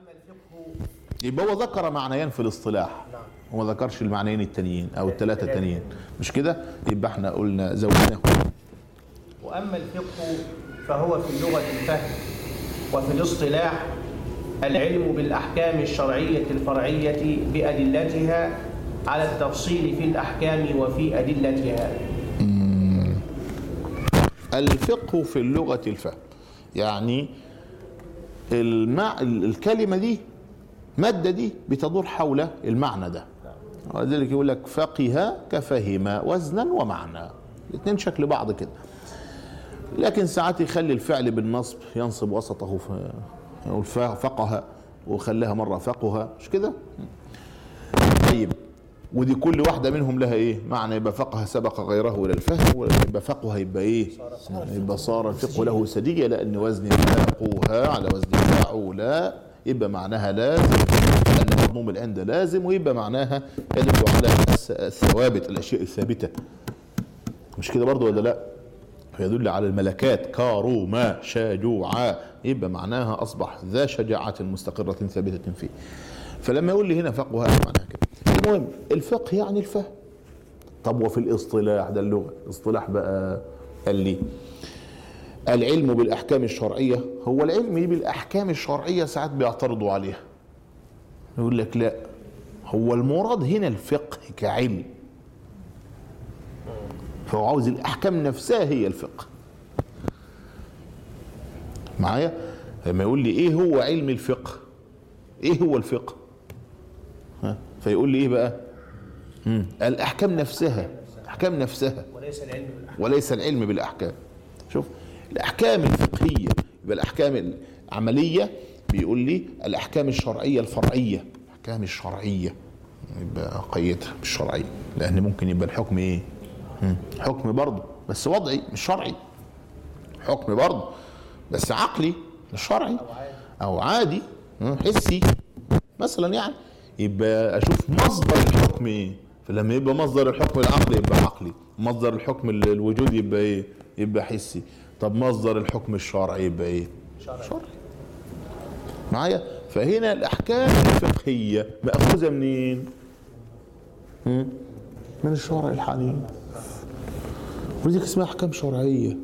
يبقى هو ذكر معنيين في الاصطلاح نعم. هو ما ذكرش المعنيين التانيين او الثلاثه التانيين مش كده يبقى احنا قلنا زودناه وأما الفقه فهو في اللغة الفهم وفي الاصطلاح العلم بالأحكام الشرعية الفرعية بأدلتها على التفصيل في الأحكام وفي أدلتها الفقه في اللغة الفهم يعني المع... الكلمة دي مادة دي بتدور حول المعنى ده ولذلك يقول لك فقه كفهم وزنا ومعنى الاثنين شكل بعض كده لكن ساعات يخلي الفعل بالنصب ينصب وسطه ف... يقول ف- فقه وخلاها مرة فقه مش كده طيب ودي كل واحدة منهم لها ايه معنى يبقى فقه سبق غيره الى الفهم ويبقى فقه يبقى ايه يبقى صار الفقه له سدية لان وزن فاقوها على وزن فاعولا يبقى معناها لازم لان مضموم العند لازم ويبقى معناها يدل على الس- الثوابت الاشياء الثابتة مش كده برضو ولا لا فيدل على الملكات كاروما شجوعا يبقى معناها اصبح ذا شجاعة مستقرة ثابتة فيه فلما يقول لي هنا فقه هذا معناها كده المهم الفقه يعني الفهم طب وفي الاصطلاح ده اللغة الاصطلاح بقى قال لي العلم بالاحكام الشرعية هو العلم بالاحكام الشرعية ساعات بيعترضوا عليها يقول لك لا هو المراد هنا الفقه كعلم فهو عاوز الاحكام نفسها هي الفقه معايا لما يقول لي ايه هو علم الفقه ايه هو الفقه ها فيقول لي ايه بقى مم. الاحكام نفسها الاحكام نفسها وليس العلم بالأحكام وليس العلم بالاحكام شوف الاحكام الفقهيه يبقى الاحكام العمليه بيقول لي الاحكام الشرعيه الفرعيه الاحكام الشرعيه يبقى قيدها بالشرعيه لان ممكن يبقى الحكم ايه مم. حكم برضه بس وضعي مش شرعي حكم برضه بس عقلي مش شرعي او عادي مم، حسي مثلا يعني يبقى اشوف مصدر الحكم ايه فلما يبقى مصدر الحكم العقلي يبقى عقلي مصدر الحكم ال- الوجود يبقى ايه يبقى حسي طب مصدر الحكم الشرعي يبقى ايه شرعي معايا فهنا الاحكام الفقهيه ماخوذه منين مم؟ من الشرع الحنيف ولذلك اسمها احكام شرعيه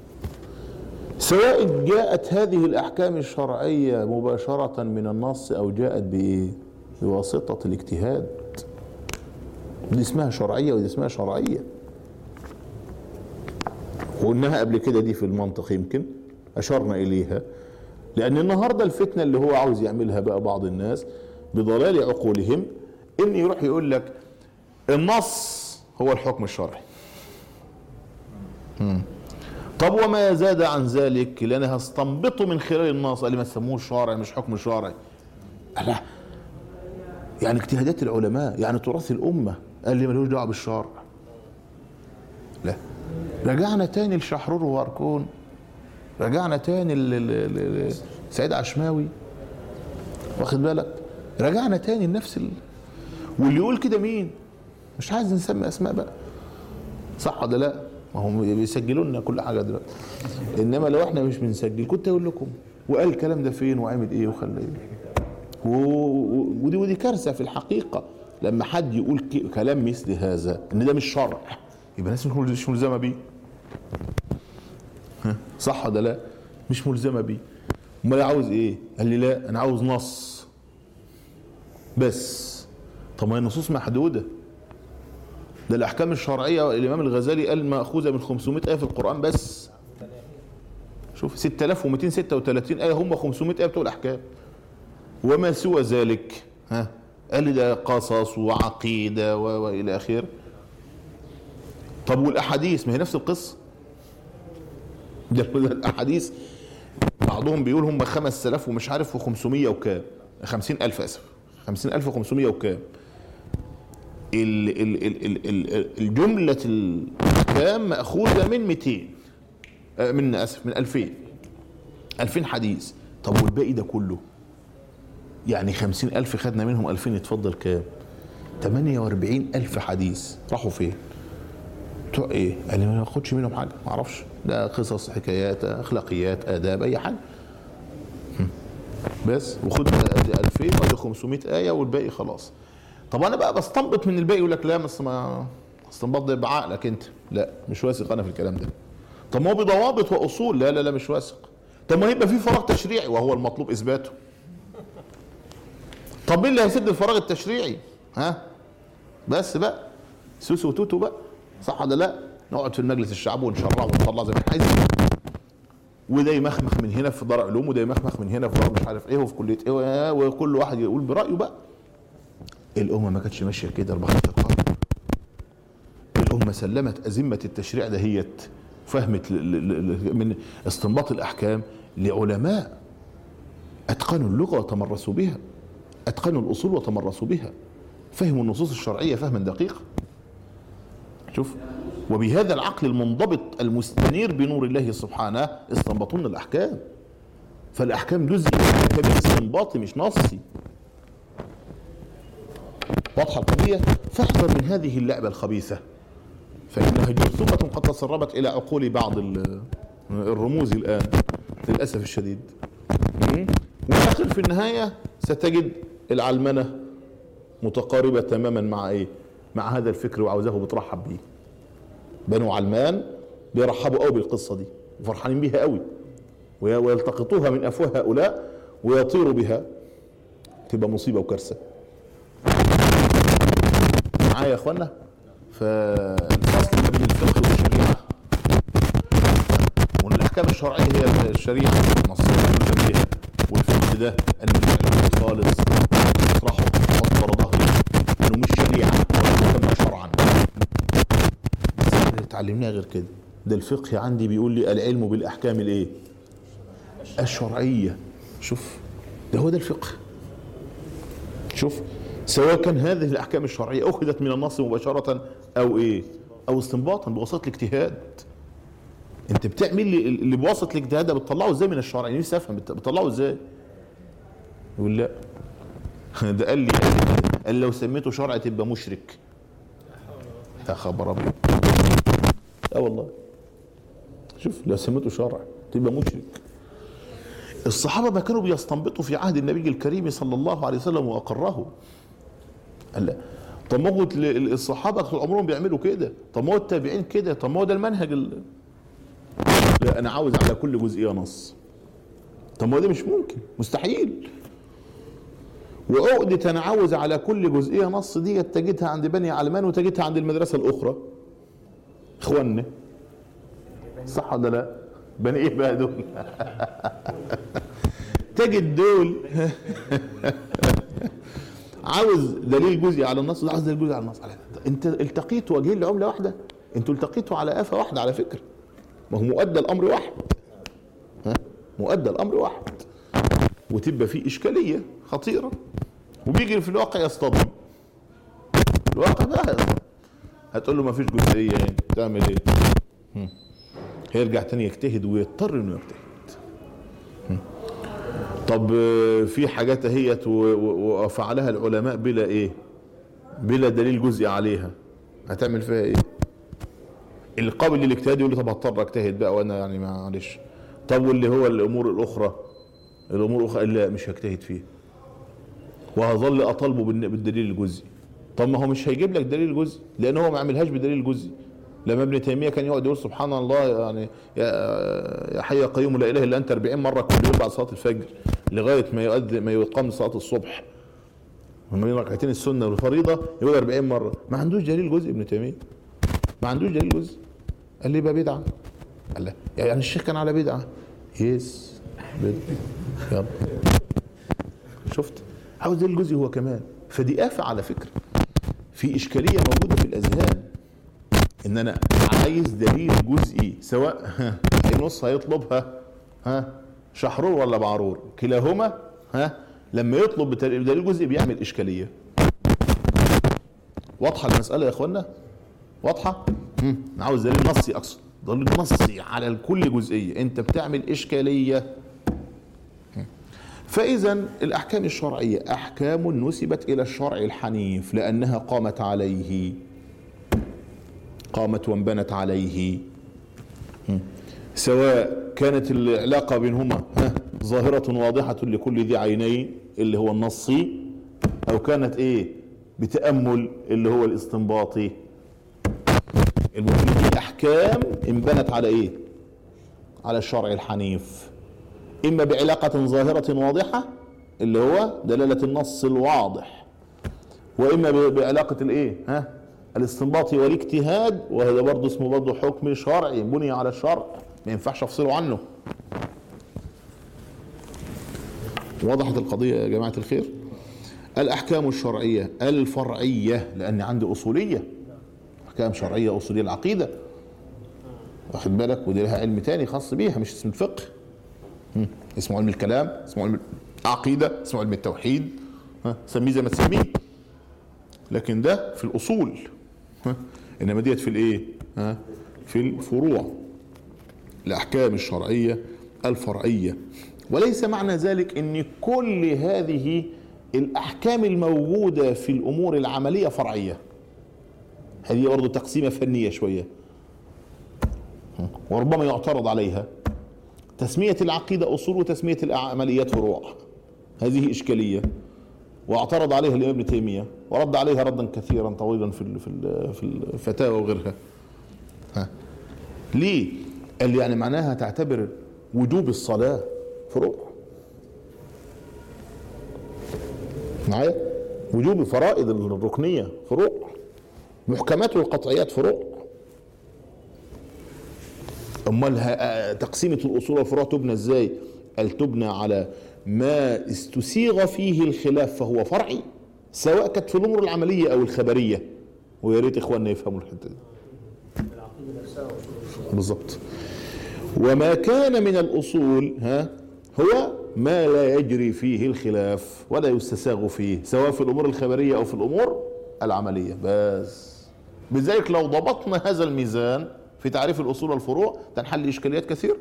سواء جاءت هذه الأحكام الشرعية مباشرة من النص أو جاءت بإيه؟ بواسطة الاجتهاد دي اسمها شرعية ودي اسمها شرعية وقلناها قبل كده دي في المنطق يمكن أشرنا إليها لأن النهاردة الفتنة اللي هو عاوز يعملها بقى بعض الناس بضلال عقولهم إن يروح يقول لك النص هو الحكم الشرعي طب وما زاد عن ذلك لان هستنبطه من خلال النص قال لي ما تسموه شرعي مش حكم شرعي لا يعني اجتهادات العلماء يعني تراث الامه قال لي ملوش دعوه بالشرع لا رجعنا تاني لشحرور واركون رجعنا تاني ل- ل- ل- ل- سعيد عشماوي واخد بالك رجعنا تاني لنفس ال... واللي يقول كده مين مش عايز نسمي اسماء بقى صح ولا لا؟ ما هم بيسجلوا لنا كل حاجه دلوقتي انما لو احنا مش بنسجل كنت اقول لكم وقال الكلام ده فين وعمل ايه وخلى ايه و- و- ودي ودي كارثه في الحقيقه لما حد يقول ك- كلام مثل هذا ان ده مش شرع يبقى الناس مش مل- مش ملزمه بيه ها، صح ولا لا؟ مش ملزمه بيه امال عاوز ايه؟ قال لي لا انا عاوز نص بس طب ما هي النصوص محدوده ده الاحكام الشرعيه الامام الغزالي قال ماخوذه من 500 ايه في القران بس شوف 6236 ايه هم 500 ايه بتوع الاحكام وما سوى ذلك ها قال لي ده قصص وعقيده و- والى اخره طب والاحاديث ما هي نفس القصه ده ده الاحاديث بعضهم بيقول هم 5000 ومش عارف و500 وكام 50000 اسف 50500 وكام ال ال ال ال ال الجملة الأحكام مأخوذة من 200 آه، من آسف من 2000 2000 حديث طب والباقي ده كله يعني 50000 خدنا منهم 2000 يتفضل كام 48000 حديث راحوا فين بتوع ايه قال لي ما ناخدش منهم حاجه ما اعرفش ده قصص حكايات اخلاقيات اداب اي حاجه هم. بس وخد ادي 2000 وادي 500 ايه والباقي خلاص طب انا بقى بستنبط من الباقي يقول لك لا بس ما استنباط ده بعقلك انت لا مش واثق انا في الكلام ده طب ما هو بضوابط واصول لا لا لا مش واثق طب ما يبقى في فراغ تشريعي وهو المطلوب اثباته طب مين اللي هيسد الفراغ التشريعي ها بس بقى سوسو وتوتو بقى صح ولا لا نقعد في المجلس الشعب ونشرع ونطلع زي ما احنا عايزين وده يمخمخ من هنا في دار علوم وده يمخمخ من هنا في دار مش عارف ايه وفي كليه ايه وكل واحد يقول برايه بقى الامه ما كانتش ماشيه كده 14 قرن الامه سلمت ازمه التشريع دهيت فهمت ل- ل- ل- من استنباط الاحكام لعلماء اتقنوا اللغه وتمرسوا بها اتقنوا الاصول وتمرسوا بها فهموا النصوص الشرعيه فهما دقيقا شوف وبهذا العقل المنضبط المستنير بنور الله سبحانه استنبطون الاحكام فالاحكام جزئي الاحكام استنباطي مش نصي واضحه القضيه فاحذر من هذه اللعبه الخبيثه فانها جرثومه قد تسربت الى عقول بعض ال- الرموز الان للاسف الشديد م? والاخر في النهايه ستجد العلمنه متقاربه تماما مع ايه؟ مع هذا الفكر وعاوزاه بترحب بيه بنو علمان بيرحبوا قوي بالقصه دي وفرحانين بيها قوي وي- ويلتقطوها من افواه هؤلاء ويطيروا بها تبقى مصيبه وكارثه معايا يا اخوانا فالفصل ما بين الفقه والشريعه وان الاحكام الشرعيه هي الشريعه النصيه الملزم بها والفقه ده المجال خالص اطرحه مصدر ظهري انه مش شريعه ولا يسمى شرعا بس احنا اللي اتعلمناه غير كده ده الفقه عندي بيقول لي العلم بالاحكام الايه الشرعيه شوف ده هو ده الفقه شوف سواء كان هذه الاحكام الشرعيه اخذت من النص مباشره او ايه او استنباطا بواسطه الاجتهاد انت بتعمل لي اللي بواسطه الاجتهاد ده بتطلعه ازاي من الشرع يعني نفسي افهم بت- بتطلعه ازاي يقول لا ده قال لي قال لي كده. قال لو سميته شرع تبقى مشرك يا خبر ابيض اه والله شوف لو سميته شرع تبقى مشرك الصحابه ما كانوا بيستنبطوا في عهد النبي الكريم صلى الله عليه وسلم واقره قال لا طب ما هو ال- الصحابه طول عمرهم بيعملوا كده طب ما هو التابعين كده طب ما هو ده المنهج ال... لا انا عاوز على كل جزئيه نص طب ما هو ده مش ممكن مستحيل وعقدة انا عاوز على كل جزئيه نص دي تجدها عند بني علمان وتجدها عند المدرسه الاخرى اخواننا صح ولا لا؟ بني ايه بقى دول؟ تجد دول عاوز دليل جزئي على النص ده عاوز دليل جزئي على النص على انت التقيتوا وجهين لعمله واحده انتوا التقيتوا على آفة واحده على فكره ما هو مؤدى الامر واحد ها مؤدى الامر واحد وتبقى فيه اشكاليه خطيره وبيجي في الواقع يصطدم الواقع بقى يصطدم هتقول له ما فيش جزئيه يعني تعمل ايه؟ هم. هيرجع تاني يجتهد ويضطر انه يجتهد هم. طب آه، في حاجات اهيت و- و- وفعلها العلماء بلا ايه؟ بلا دليل جزئي عليها هتعمل فيها ايه؟ القابل للاجتهاد يقول لي طب هضطر اجتهد بقى وانا يعني معلش طب واللي هو الامور الاخرى الامور الاخرى لا مش هجتهد فيها وهظل اطالبه بالن- بالدليل الجزئي طب ما هو مش هيجيب لك دليل جزئي لان هو ما عملهاش بدليل جزئي لما ابن تيميه كان يقعد يقول سبحان الله يعني يا يا حي يا قيوم لا اله الا انت 40 مره كل يوم بعد صلاه الفجر لغايه ما يؤذن ما يقام صلاه الصبح وما بين ركعتين السنه والفريضه يقول 40 مره ما عندوش دليل جزئي ابن تيميه ما عندوش دليل جزئي قال لي يبقى بدعه قال لا يعني الشيخ كان على بدعه يس بدعه يلا شفت عاوز دليل جزئي هو كمان فدي آفة على فكرة في إشكالية موجودة في الأذهان إن أنا عايز دليل جزئي سواء ها النص هيطلبها ها شحرور ولا بعرور كلاهما ها لما يطلب بتل- بدليل جزئي بيعمل إشكالية واضحة المسألة يا إخوانا واضحة مم. أنا عاوز دليل نصي أقصد دليل نصي على الكل جزئية أنت بتعمل إشكالية فإذا الأحكام الشرعية أحكام نسبت إلى الشرع الحنيف لأنها قامت عليه قامت وانبنت عليه م. سواء كانت العلاقة بينهما ها ظاهرة واضحة لكل ذي عينين اللي هو النصي أو كانت إيه بتأمل اللي هو الاستنباطي المهم دي الأحكام انبنت على إيه على الشرع الحنيف إما بعلاقة ظاهرة واضحة اللي هو دلالة النص الواضح وإما ب- بعلاقة الإيه ها الاستنباط والاجتهاد وهذا برضه اسمه برضه حكم شرعي بني على الشرع ما ينفعش افصله عنه وضحت القضية يا جماعة الخير الأحكام الشرعية الفرعية لأن عندي أصولية أحكام شرعية أصولية العقيدة واخد بالك ودي لها علم تاني خاص بيها مش اسم الفقه مم. اسمه علم الكلام اسمه علم العقيدة اسمه علم التوحيد ها سميه زي ما تسميه لكن ده في الأصول ها إنما ديت في الإيه ها في الفروع الأحكام الشرعية الفرعية وليس معنى ذلك ان كل هذه الاحكام الموجوده في الامور العمليه فرعيه هذه برضه تقسيمه فنيه شويه وربما يعترض عليها تسميه العقيده اصول وتسميه العمليات فروع هذه اشكاليه واعترض عليها الامام ابن تيميه ورد عليها ردا كثيرا طويلا في ال- في ال- في الفتاوى وغيرها ها ليه؟ قال لي يعني معناها تعتبر وجوب الصلاه فروع معايا وجوب الفرائض الركنية فروع محكمات والقطعيات فروع امال ه- تقسيمة الاصول والفروع تبنى ازاي قال تبنى على ما استسيغ فيه الخلاف فهو فرعي سواء كانت في الامور العملية او الخبرية ويا ريت اخواننا يفهموا الحته دي بالظبط وما كان من الاصول ها هو ما لا يجري فيه الخلاف ولا يستساغ فيه سواء في الامور الخبريه او في الامور العمليه بس بذلك لو ضبطنا هذا الميزان في تعريف الاصول والفروع تنحل اشكاليات كثيره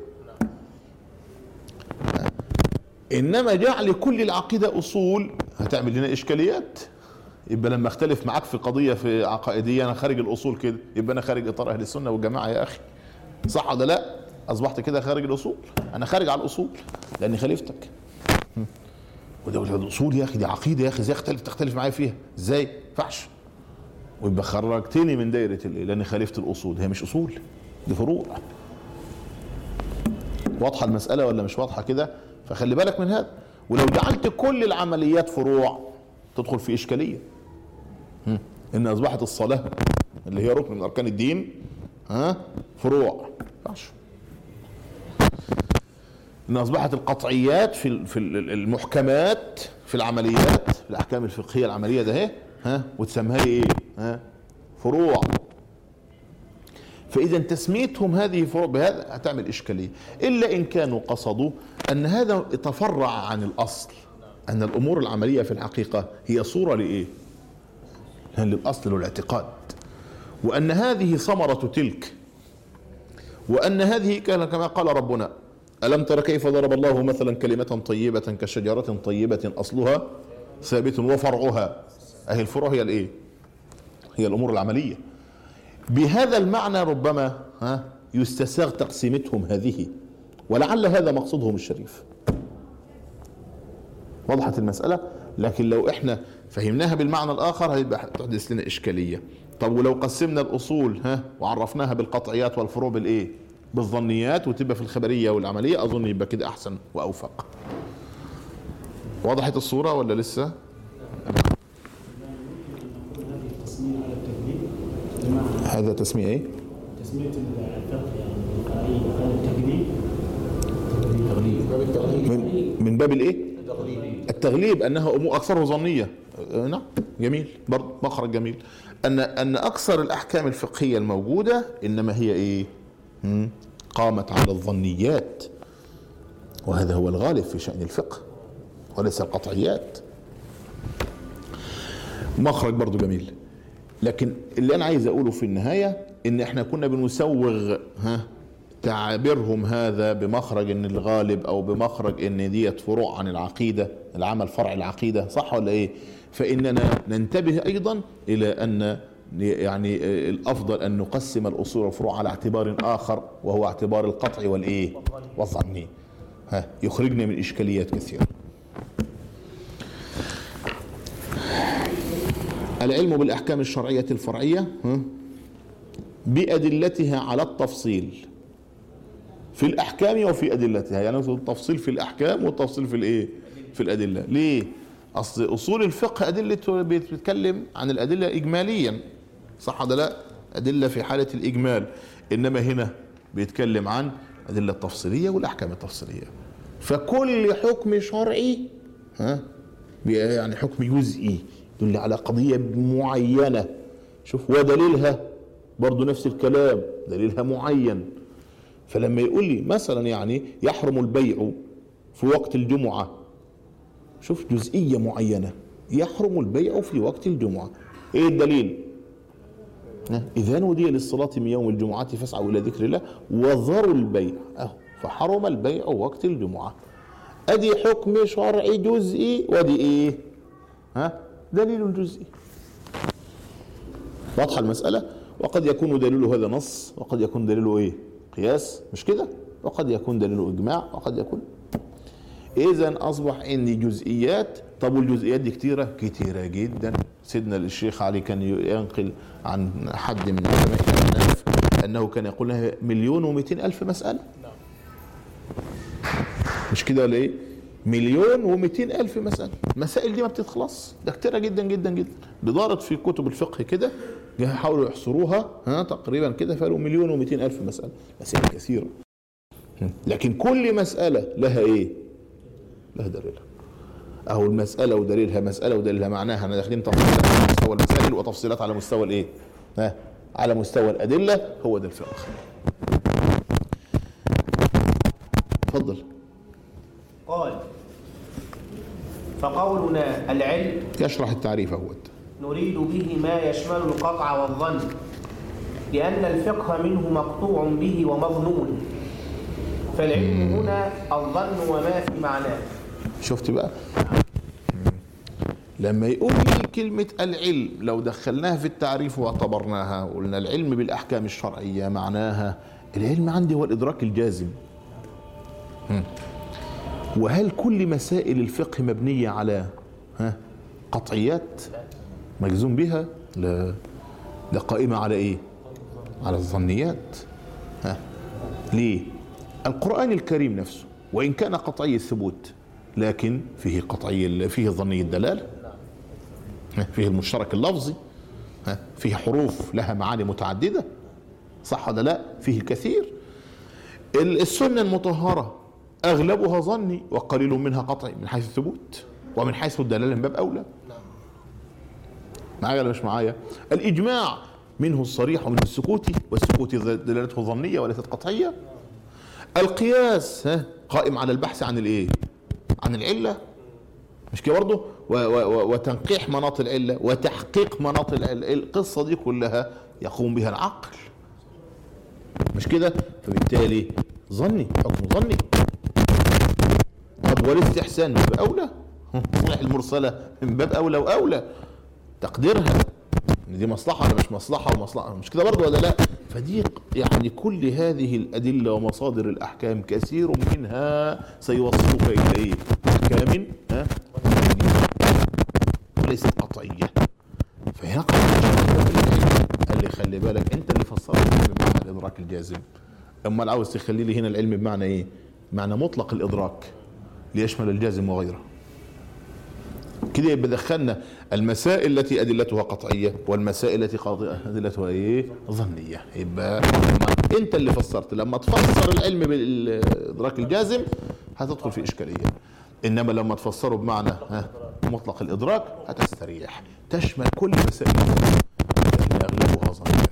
انما جعل كل العقيده اصول هتعمل لنا اشكاليات يبقى لما اختلف معاك في قضيه في عقائديه انا خارج الاصول كده يبقى انا خارج اطار اهل السنه والجماعه يا اخي صح ولا لا اصبحت كده خارج الاصول انا خارج على الاصول لاني خالفتك م. وده وده الاصول يا اخي دي عقيده يا اخي ازاي اختلف تختلف معايا فيها ازاي ينفعش ويبقى خرجتني من دايره الايه لاني خالفت الاصول هي مش اصول دي فروع واضحه المساله ولا مش واضحه كده فخلي بالك من هذا ولو جعلت كل العمليات فروع تدخل في اشكاليه م. ان اصبحت الصلاه اللي هي ركن من اركان الدين ها فروع ما ينفعش ان اصبحت القطعيات في ال- في ال- المحكمات في العمليات في الاحكام الفقهيه العمليه ده اهي ها وتسميها ايه ها فروع فاذا تسميتهم هذه فروع بهذا هتعمل اشكاليه الا ان كانوا قصدوا ان هذا تفرع عن الاصل ان الامور العمليه في الحقيقه هي صوره لايه للاصل والاعتقاد وان هذه ثمره تلك وان هذه كان كما قال ربنا الم تر كيف ضرب الله مثلا كلمه طيبه كشجره طيبه اصلها ثابت وفرعها اهي الفروع هي الايه هي الامور العمليه بهذا المعنى ربما ها يستساغ تقسيمتهم هذه ولعل هذا مقصودهم الشريف وضحت المسألة لكن لو احنا فهمناها بالمعنى الآخر هيبقى تحدث لنا إشكالية طب ولو قسمنا الأصول ها وعرفناها بالقطعيات والفروع بالإيه بالظنيات وتبقى في الخبرية والعملية أظن يبقى كده أحسن وأوفق وضحت الصورة ولا لسه تسمية على التكذيب بمعنى هذا تسمية إيه تسمية الفقه يعني الفرعية على التكذيب من, من باب الإيه التغليب انها امور اكثره ظنيه آه، نعم جميل برضه مخرج جميل ان ان اكثر الاحكام الفقهيه الموجوده انما هي ايه مم، قامت على الظنيات وهذا هو الغالب في شان الفقه وليس القطعيات مخرج برضه جميل لكن اللي انا عايز اقوله في النهايه ان احنا كنا بنسوغ ها تعبيرهم هذا بمخرج ان الغالب او بمخرج ان ديت فروع عن العقيده العمل فرع العقيده صح ولا ايه؟ فاننا ننتبه ايضا الى ان يعني الافضل ان نقسم الاصول والفروع على اعتبار اخر وهو اعتبار القطع والايه؟ والظني ها يخرجنا من اشكاليات كثيره العلم بالاحكام الشرعيه الفرعيه ها، بادلتها على التفصيل في الاحكام وفي ادلتها يعني التفصيل في الاحكام والتفصيل في الايه في الادله ليه اصل اصول الفقه ادله بتتكلم عن الادله اجماليا صح ولا لا ادله في حاله الاجمال انما هنا بيتكلم عن ادله تفصيليه والاحكام التفصيليه فكل حكم شرعي ها بي- يعني حكم جزئي يدل على قضيه معينه شوف ودليلها برضو نفس الكلام دليلها معين فلما يقول لي مثلا يعني يحرم البيع في وقت الجمعة شوف جزئية معينة يحرم البيع في وقت الجمعة ايه الدليل ها، إذا نودي للصلاة من يوم الجمعة فاسعوا إلى ذكر الله وذروا البيع أهو فحرم البيع وقت الجمعة أدي حكم شرعي جزئي ودي إيه ها دليل جزئي واضحة المسألة وقد يكون دليله هذا نص وقد يكون دليله ايه قياس مش كده وقد يكون دليله اجماع وقد يكون اذا اصبح ان جزئيات طب والجزئيات دي كتيره كتيره جدا سيدنا الشيخ علي كان ينقل عن حد من علماء الحناف انه كان يقول لها مليون ومئتين الف مساله مش كده ولا ايه مليون ومئتين الف مساله المسائل دي ما بتتخلص ده كتيره جدا جدا جدا دي دارت في كتب الفقه كده حاولوا يحصروها ها تقريبا كده فقالوا مليون ومئتين الف مساله مسائل كثيره لكن كل مساله لها ايه لها دليلها اهو المساله ودليلها مساله ودليلها معناها احنا داخلين تفصيلات على مستوى المسائل وتفصيلات على مستوى الايه ها على مستوى الادله هو ده الفقه اتفضل قال فقولنا العلم يشرح التعريف اهوت نريد به ما يشمل القطع والظن لأن الفقه منه مقطوع به ومظنون فالعلم هنا الظن وما في معناه شفت بقى لما يقول لي كلمة العلم لو دخلناها في التعريف واعتبرناها وقلنا العلم بالأحكام الشرعية معناها العلم عندي هو الإدراك الجازم هم. وهل كل مسائل الفقه مبنية على ها قطعيات مجزوم بها لا ده قائمة على إيه على الظنيات ها ليه القرآن الكريم نفسه وإن كان قطعي الثبوت لكن فيه قطعي فيه ظني الدلالة فيه المشترك اللفظي فيه حروف لها معاني متعددة صح ولا لا فيه الكثير السنة المطهرة أغلبها ظني وقليل منها قطعي من حيث الثبوت ومن حيث الدلالة من باب أولى معايا ولا مش معايا الإجماع منه الصريح ومنه السكوتي والسكوتي دلالته ظنية وليست قطعية القياس ها قائم على البحث عن الايه عن العله مش كده برضه و- و- وتنقيح مناط العله وتحقيق مناط العله القصه دي كلها يقوم بها العقل مش كده فبالتالي ظني حكم ظني طب والاستحسان من باب اولى صحيح المرسله من باب اولى واولى تقديرها ان دي مصلحه ولا مش مصلحه ومصلحه مش كده برضه ولا لا فدي يعني كل هذه الادله ومصادر الاحكام كثير منها سيوصلك الى ايه احكام ها وليست قطعيه فهنا قال لي خلي بالك انت اللي فسرت العلم بمعنى الادراك الجازم امال عاوز تخلي لي هنا العلم بمعنى ايه معنى مطلق الادراك ليشمل الجازم وغيره كده يبقى دخلنا المسائل التي ادلتها قطعيه والمسائل التي قاطعه ادلتها ايه ظنيه يبقى لما انت اللي فسرت لما تفسر العلم بالادراك الجازم هتدخل في اشكاليه انما لما تفسره بمعنى ها مطلق الادراك هتستريح تشمل كل مسائل لكن اغلبها ظنيه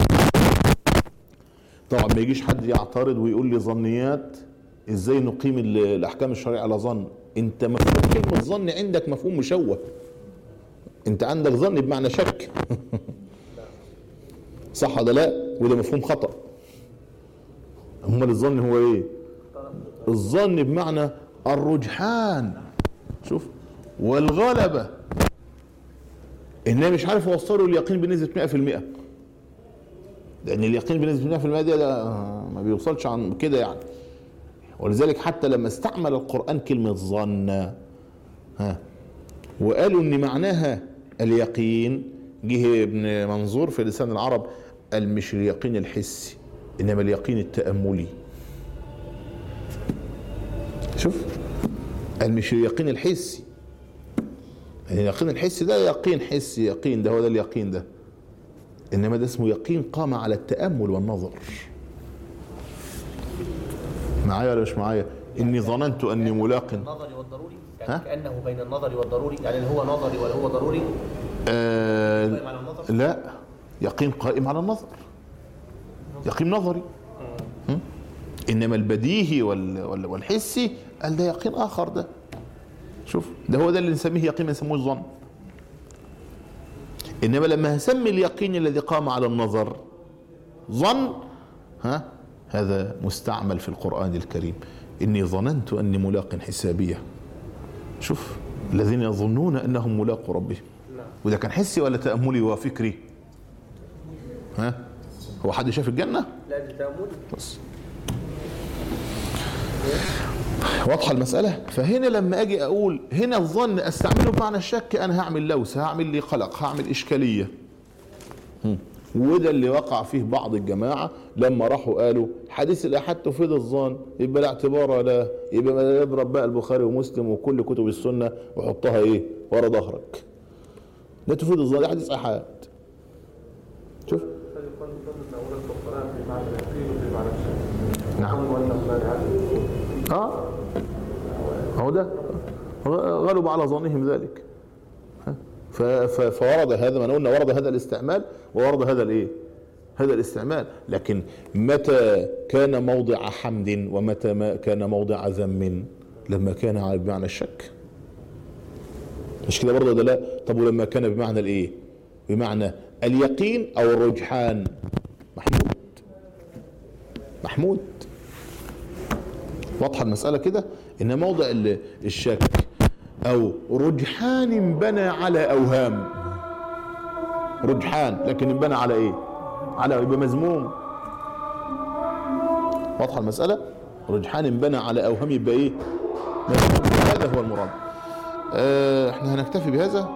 طبعا ما يجيش حد يعترض ويقول لي ظنيات ازاي نقيم ال- الاحكام الشرعيه على ظن انت مفهوم كلمه ظن عندك مفهوم مشوه انت عندك ظن بمعنى شك صح ولا لا وده مفهوم خطا امال الظن هو ايه الظن بمعنى الرجحان شوف والغلبه انما مش عارف اوصله اليقين بنسبه 100% لان اليقين بنسبه 100% ده, ده ما بيوصلش عن كده يعني ولذلك حتى لما استعمل القرآن كلمة ظن ها وقالوا ان معناها اليقين جه ابن منظور في لسان العرب قال مش اليقين الحسي انما اليقين التأملي شوف قال مش اليقين الحسي يعني اليقين الحسي ده يقين حسي يقين ده هو ده اليقين ده انما ده اسمه يقين قام على التأمل والنظر معايا ولا مش معايا اني ظننت اني ملاق النظري والضروري ها؟ يعني كأنه بين النظر والضروري يعني اللي هو نظري ولا هو ضروري آه قائم على النظر لا يقين قائم على النظر يقين نظري م? انما البديهي وال- وال- والحسي قال ده يقين اخر ده شوف ده هو ده اللي نسميه يقين ما نسموه الظن انما لما هسمي اليقين الذي قام على النظر ظن ها هذا مستعمل في القران الكريم اني ظننت اني ملاق حسابيه شوف الذين يظنون انهم ملاقوا ربهم وده كان حسي ولا تاملي وفكري ها هو حد شاف الجنه لا ده تأمل بس واضحه المساله فهنا لما اجي اقول هنا الظن استعمله بمعنى الشك انا هعمل لوث هعمل لي قلق هعمل اشكاليه هم. وده اللي وقع فيه بعض الجماعه لما راحوا قالوا حديث الاحاد تفيد الظن يبقى لا اعتبار له يبقى ما يضرب بقى البخاري ومسلم وكل كتب السنه وحطها ايه ورا ظهرك ده تفيد الظن ده حديث احاد شوف نعم اه هو ده غلب على ظنهم ذلك ها؟ ف- ف- فورد هذا ما قلنا ورد هذا الاستعمال وورد هذا الايه هذا الاستعمال لكن متى كان موضع حمد ومتى ما كان موضع ذم لما كان على بمعنى الشك مش كده برضه ده لا طب ولما كان بمعنى الايه بمعنى اليقين او الرجحان محمود محمود واضحه المساله كده ان موضع ال- الشك او رجحان بنى على اوهام رجحان لكن انبنى على ايه على يبقى مذموم واضحه المساله رجحان انبنى على اوهام يبقى ايه مذموم هذا هو المراد آه احنا هنكتفي بهذا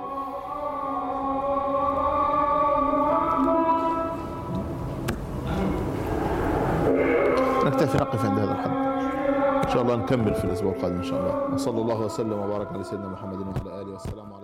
نكتفي نقف عند هذا الحد ان شاء الله نكمل في الاسبوع القادم ان شاء الله وصلى الله وسلم وبارك على سيدنا محمد وعلى اله والسلام عليكم